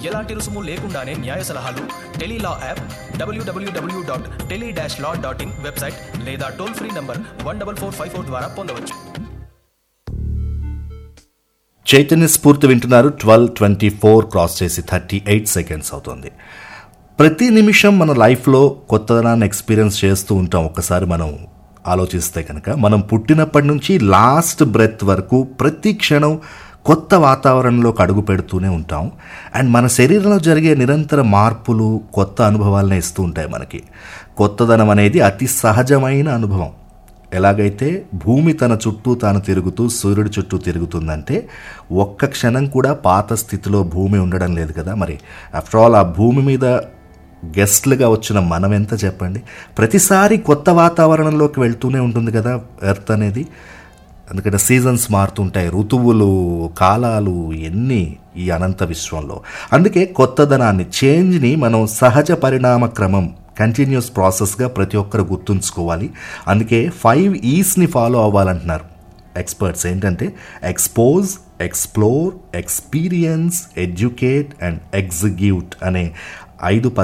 ఎలాంటి రుసుము లేకుండానే న్యాయ సలహాలు Tele Law app W W W dot tele dash law dot in website లేదా toll free number one double four five four ద్వారా పొందవచ్చు చైతన్య స్ఫూర్తి వింటున్నారు ట్వెల్వ్ ట్వంటీ ఫోర్ క్రాస్ చేసి థర్టీ ఎయిట్ సెకండ్స్ అవుతుంది ప్రతి నిమిషం మన లైఫ్లో కొత్తదనాన్ని ఎక్స్పీరియన్స్ చేస్తూ ఉంటాం ఒక్కసారి మనం ఆలోచిస్తే కనుక మనం పుట్టినప్పటి నుంచి లాస్ట్ బ్రెత్ వరకు ప్రతి క్షణం కొత్త వాతావరణంలోకి అడుగు పెడుతూనే ఉంటాం అండ్ మన శరీరంలో జరిగే నిరంతర మార్పులు కొత్త అనుభవాలనే ఇస్తూ ఉంటాయి మనకి కొత్తదనం అనేది అతి సహజమైన అనుభవం ఎలాగైతే భూమి తన చుట్టూ తాను తిరుగుతూ సూర్యుడి చుట్టూ తిరుగుతుందంటే ఒక్క క్షణం కూడా పాత స్థితిలో భూమి ఉండడం లేదు కదా మరి ఆఫ్టర్ ఆల్ ఆ భూమి మీద గెస్ట్లుగా వచ్చిన మనం ఎంత చెప్పండి ప్రతిసారి కొత్త వాతావరణంలోకి వెళ్తూనే ఉంటుంది కదా ఎర్త్ అనేది ఎందుకంటే సీజన్స్ మారుతుంటాయి ఋతువులు కాలాలు ఎన్ని ఈ అనంత విశ్వంలో అందుకే కొత్తదనాన్ని చేంజ్ని మనం సహజ పరిణామ క్రమం కంటిన్యూస్ ప్రాసెస్గా ప్రతి ఒక్కరు గుర్తుంచుకోవాలి అందుకే ఫైవ్ ఈస్ని ఫాలో అవ్వాలంటున్నారు ఎక్స్పర్ట్స్ ఏంటంటే expose explore experience educate and execute అనే ఐదు